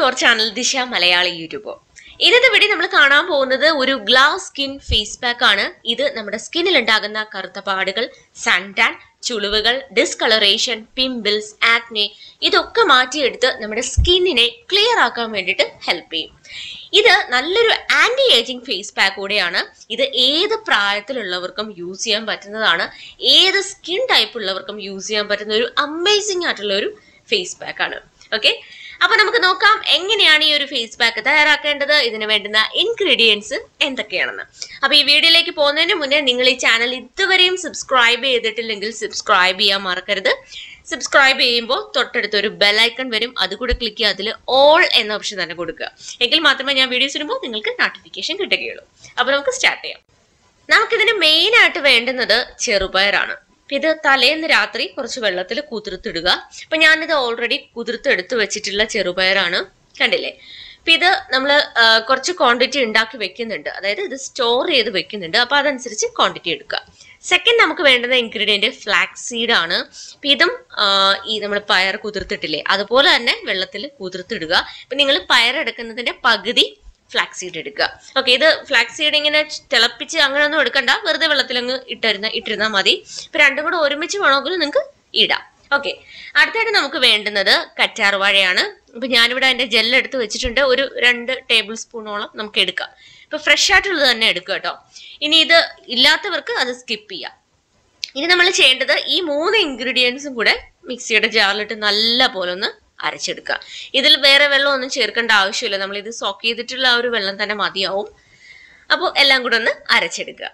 our channel ദിശ Malayali YouTube ഇന്നത്തെ video നമ്മൾ കാണാൻ പോകുന്നത് ഒരു ഗ്ലാസ് സ്കിൻ ഫേസ് പാക്ക് ആണ് ഇത് നമ്മുടെ സ്കിന്നിൽ ഉണ്ടാകുന്ന കറുത്ത പാടുകൾ സൺടാൻ ചുളിവുകൾ ഡിസ്കളറേഷൻ പിമ്പിൾസ് ആക്നെ ഇതൊക്കെ മാറ്റിയെടുത്ത് നമ്മുടെ സ്കിന്നിനെ ക്ലിയർ ആക്കാൻ വേണ്ടിയിട്ട് ഹെൽപ്പ് ചെയ്യും ഇത് നല്ലൊരു ആന്റി ഏജിങ് ഫേസ് പാക്ക് കൂടെയാണ് ഇത് ഏത് പ്രായത്തിലുള്ളവർക്കും യൂസ് ചെയ്യാൻ പറ്റുന്നതാണ് ഏത് സ്കിൻ ടൈപ്പ് ഉള്ളവർക്കും യൂസ് ചെയ്യാൻ പറ്റുന്ന ഒരു അമേസിംഗ് ആയിട്ടുള്ള ഒരു ഫേസ് പാക്ക് ആണ് ഓക്കെ അപ്പൊ നമുക്ക് നോക്കാം എങ്ങനെയാണ് ഈ ഒരു ഫേസ് പാക്ക് തയ്യാറാക്കേണ്ടത് ഇതിന് വേണ്ടുന്ന ഇൻഗ്രീഡിയൻസ് എന്തൊക്കെയാണെന്ന് അപ്പൊ ഈ വീഡിയോയിലേക്ക് പോകുന്നതിന് മുന്നേ നിങ്ങൾ ഈ ചാനൽ ഇതുവരെയും സബ്സ്ക്രൈബ് ചെയ്തിട്ടില്ലെങ്കിൽ സബ്സ്ക്രൈബ് ചെയ്യാൻ മറക്കരുത് സബ്സ്ക്രൈബ് ചെയ്യുമ്പോൾ തൊട്ടടുത്ത് ഒരു ബെലൈക്കൺ വരും അതുകൂടെ ക്ലിക്ക് ചെയ്യുക അതിൽ ഓൾ എന്ന ഓപ്ഷൻ തന്നെ കൊടുക്കുക എങ്കിൽ മാത്രമേ ഞാൻ വീഡിയോസ് ഇടുമ്പോൾ നിങ്ങൾക്ക് നോട്ടിഫിക്കേഷൻ കിട്ടുകയുള്ളൂ അപ്പൊ നമുക്ക് സ്റ്റാർട്ട് ചെയ്യാം നമുക്കിതിന് മെയിൻ ആയിട്ട് വേണ്ടുന്നത് ചെറുപയറാണ് അപ്പൊ ഇത് തലേന്ന് രാത്രി കുറച്ച് വെള്ളത്തിൽ കുതിർത്തിടുക അപ്പൊ ഞാനിത് ഓൾറെഡി കുതിർത്തെടുത്ത് വെച്ചിട്ടുള്ള ചെറുപയറാണ് കണ്ടില്ലേ അപ്പൊ ഇത് നമ്മൾ കുറച്ച് ക്വാണ്ടിറ്റി ഉണ്ടാക്കി വെക്കുന്നുണ്ട് അതായത് ഇത് സ്റ്റോർ ചെയ്ത് വെക്കുന്നുണ്ട് അപ്പൊ അതനുസരിച്ച് ക്വാണ്ടിറ്റി എടുക്കുക സെക്കൻഡ് നമുക്ക് വേണ്ടുന്ന ഇൻഗ്രീഡിയന്റ് ഫ്ലാക്സ് സീഡ് ആണ് അപ്പൊ ഇതും ആ, ഈ നമ്മൾ പയർ കുതിർത്തിട്ടില്ലേ അതുപോലെ തന്നെ വെള്ളത്തിൽ കുതിർത്തിടുക ഇപ്പൊ നിങ്ങൾ പയർ എടുക്കുന്നതിന്റെ പകുതി ഫ്ലാക്സ് സീഡ് എടുക്കുക ഓക്കെ ഇത് ഫ്ലാക്സ് സീഡ് ഇങ്ങനെ തിളപ്പിച്ച് അങ്ങനെയൊന്നും എടുക്കണ്ട വെറുതെ വെള്ളത്തിലങ്ങ് ഇട്ടിരുന്ന ഇട്ടിരുന്നാൽ മതി ഇപ്പൊ രണ്ടും കൂടെ ഒരുമിച്ച് വേണമെങ്കിൽ നിങ്ങൾക്ക് ഇടാം ഓക്കെ അടുത്തായിട്ട് നമുക്ക് വേണ്ടുന്നത് കറ്റാർവാഴയാണ് ഇപ്പൊ ഞാനിവിടെ അതിന്റെ ജെല്ല് എടുത്ത് വെച്ചിട്ടുണ്ട് ഒരു രണ്ട് ടേബിൾ സ്പൂണോളം നമുക്ക് എടുക്കാം ഇപ്പൊ ഫ്രഷ് ആയിട്ടുള്ളത് തന്നെ എടുക്കുക കേട്ടോ ഇനി ഇത് ഇല്ലാത്തവർക്ക് അത് സ്കിപ്പ് ചെയ്യാം ഇനി നമ്മൾ ചെയ്യേണ്ടത് ഈ മൂന്ന് ഇൻഗ്രീഡിയൻസും കൂടെ മിക്സിയുടെ ജാറിലിട്ട് നല്ല പോലെ ഒന്ന് അരച്ചെടുക്കുക ഇതിൽ വേറെ വെള്ളം ഒന്നും ചേർക്കേണ്ട ആവശ്യമില്ല നമ്മൾ ഇത് സോക്ക് ചെയ്തിട്ടുള്ള ആ ഒരു വെള്ളം തന്നെ മതിയാവും അപ്പോൾ എല്ലാം കൂടെ ഒന്ന് അരച്ചെടുക്കുക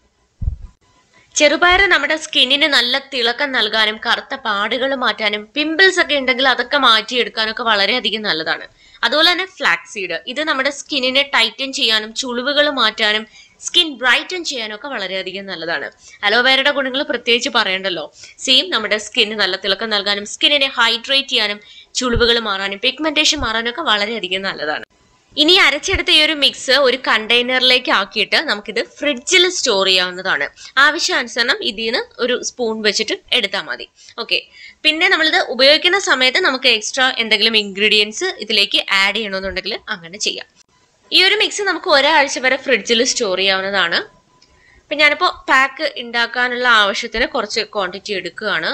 ചെറുപയർ നമ്മുടെ സ്കിന്നിന് നല്ല തിളക്കം നൽകാനും കറുത്ത പാടുകൾ മാറ്റാനും പിമ്പിൾസ് ഒക്കെ ഉണ്ടെങ്കിൽ അതൊക്കെ മാറ്റിയെടുക്കാനൊക്കെ വളരെയധികം നല്ലതാണ് അതുപോലെ തന്നെ ഫ്ലാക്സ് സീഡ് ഇത് നമ്മുടെ സ്കിന്നിനെ ടൈറ്റൻ ചെയ്യാനും ചുളിവുകൾ മാറ്റാനും സ്കിൻ ബ്രൈറ്റൻ ചെയ്യാനും ഒക്കെ വളരെയധികം നല്ലതാണ് അലോവേരയുടെ ഗുണങ്ങൾ പ്രത്യേകിച്ച് പറയണ്ടല്ലോ സെയിം നമ്മുടെ സ്കിന്നിന് നല്ല തിളക്കം നൽകാനും സ്കിന്നിനെ ഹൈഡ്രേറ്റ് ചെയ്യാനും ചുളിവുകൾ മാറാനും പിഗ്മെന്റേഷൻ മാറാനും ഒക്കെ വളരെയധികം നല്ലതാണ് ഇനി അരച്ചെടുത്ത ഈ ഒരു മിക്സ് ഒരു കണ്ടെയ്നറിലേക്ക് ആക്കിയിട്ട് നമുക്കിത് ഫ്രിഡ്ജിൽ സ്റ്റോർ ചെയ്യാവുന്നതാണ് ആവശ്യാനുസരണം ഇതിൽ നിന്ന് ഒരു സ്പൂൺ വെച്ചിട്ട് എടുത്താൽ മതി ഓക്കെ പിന്നെ നമ്മളിത് ഉപയോഗിക്കുന്ന സമയത്ത് നമുക്ക് എക്സ്ട്രാ എന്തെങ്കിലും ഇൻഗ്രീഡിയൻസ് ഇതിലേക്ക് ആഡ് ചെയ്യണമെന്നുണ്ടെങ്കിൽ അങ്ങനെ ചെയ്യാം ഈ ഒരു മിക്സ് നമുക്ക് ഒരാഴ്ച വരെ ഫ്രിഡ്ജിൽ സ്റ്റോർ ചെയ്യാവുന്നതാണ് ഇപ്പം ഞാനിപ്പോൾ പാക്ക് ഉണ്ടാക്കാനുള്ള ആവശ്യത്തിന് കുറച്ച് ക്വാണ്ടിറ്റി എടുക്കുകയാണ്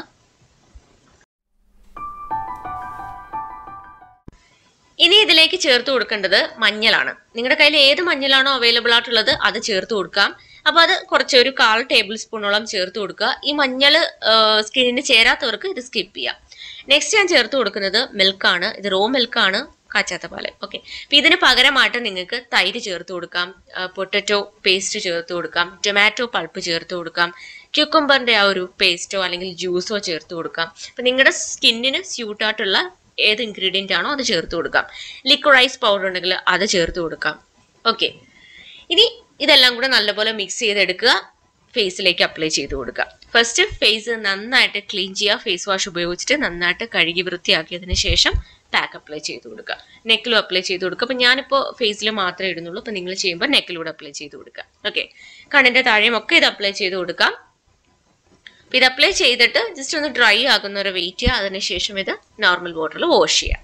ഇനി ഇതിലേക്ക് ചേർത്ത് കൊടുക്കേണ്ടത് മഞ്ഞളാണ് നിങ്ങളുടെ കയ്യിൽ ഏത് മഞ്ഞളാണോ അവൈലബിൾ ആയിട്ടുള്ളത് അത് ചേർത്ത് കൊടുക്കാം അപ്പൊ അത് കുറച്ച് ഒരു കാൽ ടേബിൾ സ്പൂണോളം ചേർത്ത് കൊടുക്കുക ഈ മഞ്ഞൾ സ്കിന്നിന് ചേരാത്തവർക്ക് ഇത് സ്കിപ്പ് ചെയ്യാം നെക്സ്റ്റ് ഞാൻ ചേർത്ത് കൊടുക്കുന്നത് മിൽക്കാണ് ഇത് റോ മിൽക്കാണ് കാച്ചാത്ത പാല് ഓക്കെ അപ്പൊ ഇതിന് പകരമായിട്ട് നിങ്ങൾക്ക് തൈര് ചേർത്ത് കൊടുക്കാം പൊട്ടറ്റോ പേസ്റ്റ് ചേർത്ത് കൊടുക്കാം ടൊമാറ്റോ പൾപ്പ് ചേർത്ത് കൊടുക്കാം ക്യൂക്കംബറിന്റെ ആ ഒരു പേസ്റ്റോ അല്ലെങ്കിൽ ജ്യൂസോ ചേർത്ത് കൊടുക്കാം അപ്പൊ നിങ്ങളുടെ സ്കിന്നിന് സ്യൂട്ടായിട്ടുള്ള ഏത് ഇൻഗ്രീഡിയൻ്റ് ആണോ അത് ചേർത്ത് കൊടുക്കാം ലിക്വിഡൈസ് പൗഡർ ഉണ്ടെങ്കിൽ അത് ചേർത്ത് കൊടുക്കാം ഓക്കെ ഇനി ഇതെല്ലാം കൂടെ നല്ലപോലെ മിക്സ് ചെയ്തെടുക്കുക ഫേസിലേക്ക് അപ്ലൈ ചെയ്ത് കൊടുക്കുക ഫസ്റ്റ് ഫേസ് നന്നായിട്ട് ക്ലീൻ ചെയ്യുക ഫേസ് വാഷ് ഉപയോഗിച്ചിട്ട് നന്നായിട്ട് കഴുകി വൃത്തിയാക്കിയതിന് ശേഷം പാക്ക് അപ്ലൈ ചെയ്ത് കൊടുക്കുക നെക്കിലും അപ്ലൈ ചെയ്ത് കൊടുക്കുക അപ്പം ഞാനിപ്പോൾ ഫേസിൽ മാത്രമേ ഇടുന്നുള്ളൂ അപ്പം നിങ്ങൾ ചെയ്യുമ്പോൾ നെക്കിലൂടെ അപ്ലൈ ചെയ്ത് കൊടുക്കുക ഓക്കെ കണ്ണിൻ്റെ താഴെയും ഒക്കെ ഇത് അപ്ലൈ ചെയ്ത് കൊടുക്കാം അപ്പൊ ഇത് അപ്ലൈ ചെയ്തിട്ട് ജസ്റ്റ് ഒന്ന് ഡ്രൈ ആകുന്നവരെ വെയിറ്റ് ചെയ്യുക അതിനുശേഷം ഇത് നോർമൽ വാട്ടറിൽ വാഷ് ചെയ്യുക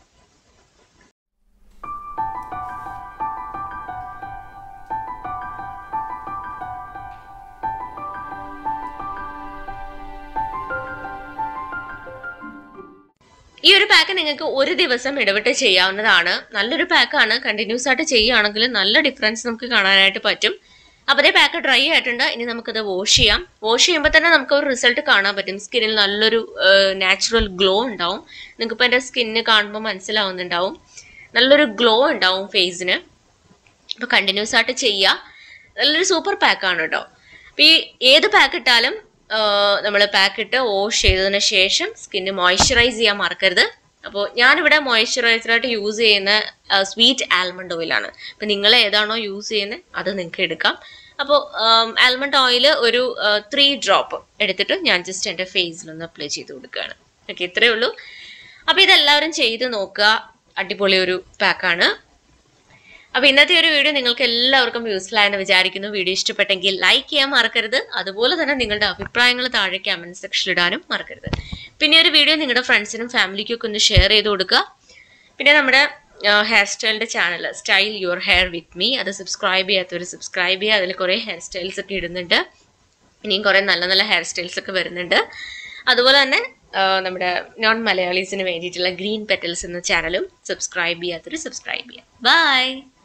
ഈ ഒരു പാക്ക് നിങ്ങൾക്ക് ഒരു ദിവസം ഇടവിട്ട് ചെയ്യാവുന്നതാണ് നല്ലൊരു പാക്കാണ് കണ്ടിന്യൂസ് ആയിട്ട് ചെയ്യുകയാണെങ്കിൽ നല്ല ഡിഫറൻസ് നമുക്ക് കാണാനായിട്ട് പറ്റും അപ്പോൾ അതേ പാക്ക് ഡ്രൈ ആയിട്ടുണ്ട് ഇനി നമുക്കത് വാഷ് ചെയ്യാം വാഷ് ചെയ്യുമ്പോൾ തന്നെ നമുക്ക് ഒരു റിസൾട്ട് കാണാൻ പറ്റും സ്കിന്നിൽ നല്ലൊരു നാച്ചുറൽ ഗ്ലോ ഉണ്ടാവും നിങ്ങൾക്ക് ഇപ്പോൾ എൻ്റെ സ്കിന്ന് കാണുമ്പോൾ മനസ്സിലാവുന്നുണ്ടാവും നല്ലൊരു ഗ്ലോ ഉണ്ടാവും ഫേസിന് അപ്പോൾ കണ്ടിന്യൂസ് ആയിട്ട് ചെയ്യുക നല്ലൊരു സൂപ്പർ പാക്കാണ് കേട്ടോ അപ്പോൾ ഈ ഏത് പാക്ക് ഇട്ടാലും നമ്മൾ പാക്ക് ഇട്ട് വാഷ് ചെയ്തതിന് ശേഷം സ്കിന്ന് മോയ്സ്ചറൈസ് ചെയ്യാൻ മറക്കരുത് അപ്പോൾ ഞാനിവിടെ മോയ്സ്ചറൈസറായിട്ട് യൂസ് ചെയ്യുന്ന സ്വീറ്റ് ആൽമണ്ട് ഓയിലാണ് അപ്പോൾ നിങ്ങൾ ഏതാണോ യൂസ് ചെയ്യുന്നത് അത് നിങ്ങൾക്ക് എടുക്കാം അപ്പോൾ ആൽമണ്ട് ഓയിൽ ഒരു ത്രീ ഡ്രോപ്പ് എടുത്തിട്ട് ഞാൻ ജസ്റ്റ് എൻ്റെ ഫേസിലൊന്ന് അപ്ലൈ ചെയ്ത് കൊടുക്കുകയാണ് ഓക്കെ ഇത്രയേ ഉള്ളൂ അപ്പോൾ ഇതെല്ലാവരും ചെയ്ത് നോക്കുക അടിപൊളി ഒരു പാക്കാണ് അപ്പൊ ഇന്നത്തെ ഒരു വീഡിയോ നിങ്ങൾക്ക് എല്ലാവർക്കും യൂസ്ഫുൾ ആയെന്ന് വിചാരിക്കുന്നു വീഡിയോ ഇഷ്ടപ്പെട്ടെങ്കിൽ ലൈക്ക് ചെയ്യാൻ മറക്കരുത് അതുപോലെ തന്നെ നിങ്ങളുടെ അഭിപ്രായങ്ങൾ താഴെ കമന്റ് സെക്ഷനിൽ ഇടാനും മറക്കരുത് പിന്നെ ഒരു വീഡിയോ നിങ്ങളുടെ ഫ്രണ്ട്സിനും ഫാമിലിക്കും ഒക്കെ ഒന്ന് ഷെയർ ചെയ്ത് കൊടുക്കുക പിന്നെ നമ്മുടെ ഹെയർ സ്റ്റൈലിൻ്റെ channel style your hair with me അത് സബ്സ്ക്രൈബ് ചെയ്യാത്തവർ സബ്സ്ക്രൈബ് ചെയ്യുക അതിൽ കുറേ ഹെയർ സ്റ്റൈൽസ് ഒക്കെ ഇടുന്നുണ്ട് ഇനിയും കുറേ നല്ല നല്ല ഹെയർ സ്റ്റൈൽസ് ഒക്കെ വരുന്നുണ്ട് അതുപോലെ തന്നെ ആ, നമ്മുടെ നോൺ മലയാളീസിന് വേണ്ടിയിട്ടുള്ള ഗ്രീൻ പെറ്റൽസ് എന്ന ചാനലും സബ്സ്ക്രൈബ് ചെയ്യാത്തവർ സബ്സ്ക്രൈബ് ചെയ്യുക ബൈ